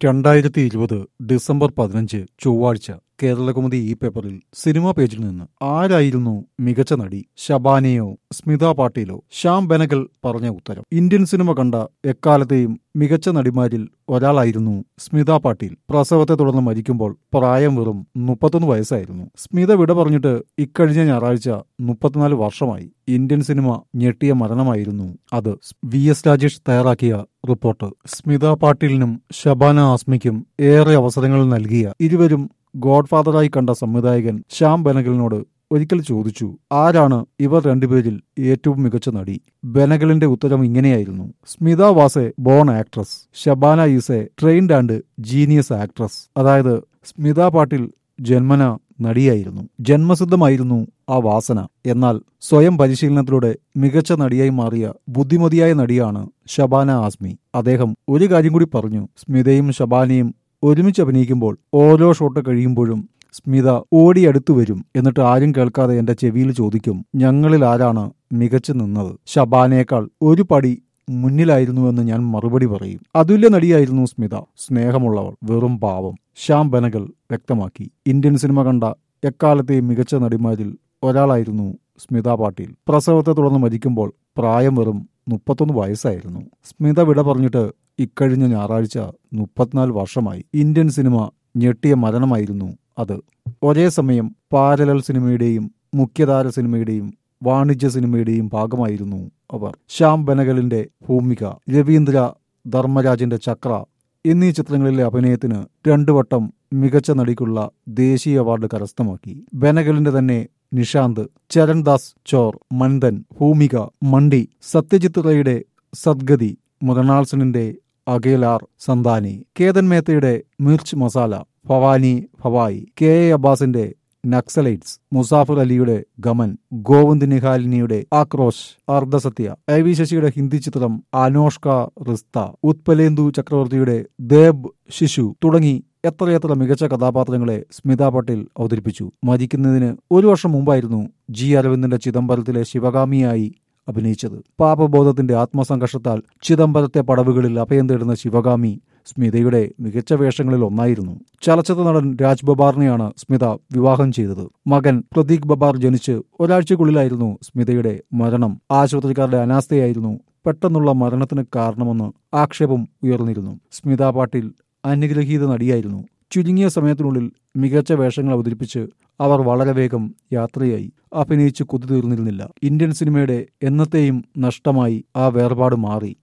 രണ്ടായിരത്തി ഇരുപത് ഡിസംബർ പതിനഞ്ച് ചൊവ്വാഴ്ച കേരളകൗമുദി ഈ പേപ്പറിൽ സിനിമാ പേജിൽ നിന്ന് ആരായിരുന്നു മികച്ച നടി ശബാനയോ സ്മിത പാട്ടീലോ ശ്യാം ബെനഗൽ പറഞ്ഞ ഉത്തരം ഇന്ത്യൻ സിനിമ കണ്ട എക്കാലത്തെയും മികച്ച നടിമാരിൽ ഒരാളായിരുന്നു സ്മിത പാട്ടീൽ പ്രസവത്തെ തുടർന്ന് മരിക്കുമ്പോൾ പ്രായം വെറും മുപ്പത്തൊന്ന് വയസ്സായിരുന്നു സ്മിത വിട പറഞ്ഞിട്ട് ഇക്കഴിഞ്ഞ ഞായറാഴ്ച മുപ്പത്തിനാല് വർഷമായി ഇന്ത്യൻ സിനിമ ഞെട്ടിയ മരണമായിരുന്നു അത് വി എസ് രാജേഷ് തയ്യാറാക്കിയ റിപ്പോർട്ട് സ്മിത പാട്ടീലിനും ഷബാന ആസ്മിക്കും ഏറെ അവസരങ്ങൾ നൽകിയ ഇരുവരും ഗോഡ്ഫാദറായി കണ്ട സംവിധായകൻ ശ്യാം ബെനഗലിനോട് ഒരിക്കൽ ചോദിച്ചു ആരാണ് ഇവർ രണ്ടുപേരിൽ ഏറ്റവും മികച്ച നടി ബെനഗലിന്റെ ഉത്തരം ഇങ്ങനെയായിരുന്നു Smita was a born actress Shabana is a trained and genius actress അതായത് സ്മിത പാട്ടീൽ ജന്മന നടിയായിരുന്നു ജന്മസിദ്ധമായിരുന്നു ആ വാസന എന്നാൽ സ്വയം പരിശീലനത്തിലൂടെ മികച്ച നടിയായി മാറിയ ബുദ്ധിമതിയായ നടിയാണ് ഷബാന ആസ്മി അദ്ദേഹം ഒരു കാര്യം കൂടി പറഞ്ഞു സ്മിതയും ഷബാനയും ഒരുമിച്ച് അഭിനയിക്കുമ്പോൾ ഓരോ ഷോട്ട് കഴിയുമ്പോഴും സ്മിത ഓടിയടുത്തു വരും എന്നിട്ട് ആരും കേൾക്കാതെ എന്റെ ചെവിയിൽ ചോദിക്കും ഞങ്ങളിൽ ആരാണ് മികച്ചു നിന്നത് ഷബാനയേക്കാൾ ഒരു പടി മുന്നിലായിരുന്നുവെന്ന് ഞാൻ മറുപടി പറയും അതുല്യ നടിയായിരുന്നു സ്മിത സ്നേഹമുള്ളവൾ വെറും പാവം ശ്യാം ബനഗൽ വ്യക്തമാക്കി ഇന്ത്യൻ സിനിമ കണ്ട എക്കാലത്തെയും മികച്ച നടിമാരിൽ ഒരാളായിരുന്നു സ്മിത പാട്ടീൽ പ്രസവത്തെ തുടർന്ന് മരിക്കുമ്പോൾ പ്രായം വെറും മുപ്പത്തൊന്ന് വയസ്സായിരുന്നു സ്മിത വിട പറഞ്ഞിട്ട് ഇക്കഴിഞ്ഞ ഞായറാഴ്ച മുപ്പത്തിനാല് വർഷമായി ഇന്ത്യൻ സിനിമ ഞെട്ടിയ മരണമായിരുന്നു അത് ഒരേ സമയം പാരലൽ സിനിമയുടെയും മുഖ്യധാര സിനിമയുടെയും വാണിജ്യ സിനിമയുടെയും ഭാഗമായിരുന്നു അവർ ശ്യാം ബനഗലിന്റെ ഭൂമിക രവീന്ദ്ര ധർമ്മരാജിന്റെ ചക്ര എന്നീ ചിത്രങ്ങളിലെ അഭിനയത്തിന് രണ്ടു വട്ടം മികച്ച നടിക്കുള്ള ദേശീയ അവാർഡ് കരസ്ഥമാക്കി ബനഗലിന്റെ തന്നെ നിഷാന്ത് ചരൺദാസ് ചോർ മന്ദൻ ഭൂമിക മണ്ടി സത്യജിത് റയുടെ സദ്ഗതി മൃണാൾ സെന്നിന്റെ അഖിലാർ സന്താനി കേതൻ മേത്തയുടെ മിർച്ച് മസാല ഭവാനി ഭവായി കെ എ അബ്ബാസിന്റെ നക്സലൈറ്റ്സ് മുസാഫർ അലിയുടെ ഗമൻ ഗോവിന്ദ് നിഹാലിനിയുടെ ആക്രോശ് അർദ്ധസത്യ ഐ വി ശശിയുടെ ഹിന്ദി ചിത്രം അനോഷ്ക റിസ്ത ഉത്പലേന്ദു ചക്രവർത്തിയുടെ ദേബ് ശിശു തുടങ്ങി എത്രയെത്ര മികച്ച കഥാപാത്രങ്ങളെ സ്മിത പട്ടേൽ അവതരിപ്പിച്ചു മരിക്കുന്നതിന് ഒരു വർഷം മുമ്പായിരുന്നു ജി അരവിന്ദന്റെ ചിദംബരത്തിലെ ശിവകാമിയായി അഭിനയിച്ചത് പാപബോധത്തിന്റെ ആത്മസംഘർഷത്താൽ ചിദംബരത്തെ പടവുകളിൽ അഭയം തേടുന്ന ശിവകാമി സ്മിതയുടെ മികച്ച വേഷങ്ങളിൽ ഒന്നായിരുന്നു ചലച്ചിത്ര നടൻ രാജ് ബബാറിനെയാണ് സ്മിത വിവാഹം ചെയ്തത് മകൻ പ്രതീക് ബബാർ ജനിച്ച് ഒരാഴ്ചക്കുള്ളിലായിരുന്നു സ്മിതയുടെ മരണം ആശുപത്രിക്കാരുടെ അനാസ്ഥയായിരുന്നു പെട്ടെന്നുള്ള മരണത്തിന് കാരണമെന്ന് ആക്ഷേപം ഉയർന്നിരുന്നു സ്മിത പാട്ടീൽ അനുഗ്രഹീത നടിയായിരുന്നു ചുരുങ്ങിയ സമയത്തിനുള്ളിൽ മികച്ച വേഷങ്ങൾ അവതരിപ്പിച്ച് അവർ വളരെ വേഗം യാത്രയായി അഭിനയിച്ച് കുതിതീർന്നിരുന്നില്ല ഇന്ത്യൻ സിനിമയുടെ എന്നത്തെയും നഷ്ടമായി ആ വേർപാട് മാറി